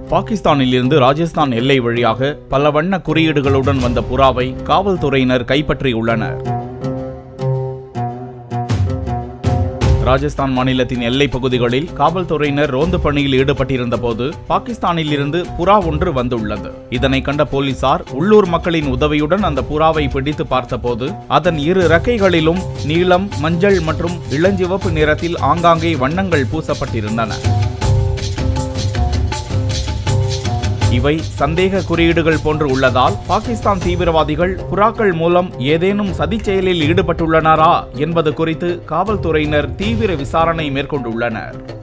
பாகிஸ்தானில் இருந்து ராஜஸ்தான் எல்லை வழியாக பல வண்ண குறியீடுகளுடன் வந்த புறாவை காவல்துறையினர் கைப்பற்றியுள்ளனர் ராஜஸ்தான் மாநிலத்தின் எல்லைப் பகுதிகளில் காவல்துறையினர் ரோந்து பணியில் ஈடுபட்டிருந்த போது பாகிஸ்தானில் இருந்து புறா ஒன்று வந்துள்ளது இதனை கண்ட போலீசார் உள்ளூர் மக்களின் உதவியுடன் அந்த புறாவை பிடித்து பார்த்தபோது அதன் இரு ரெக்கைகளிலும் நீலம் மஞ்சள் மற்றும் இளஞ்சிவப்பு நிறத்தில் ஆங்காங்கே வண்ணங்கள் பூசப்பட்டிருந்தன இவை சந்தேக குறியீடுகள் போன்று உள்ளதால் பாகிஸ்தான் தீவிரவாதிகள் புறாக்கள் மூலம் ஏதேனும் சதிச் செயலில் ஈடுபட்டுள்ளனரா என்பது குறித்து காவல்துறையினர் தீவிர விசாரணை மேற்கொண்டுள்ளனர்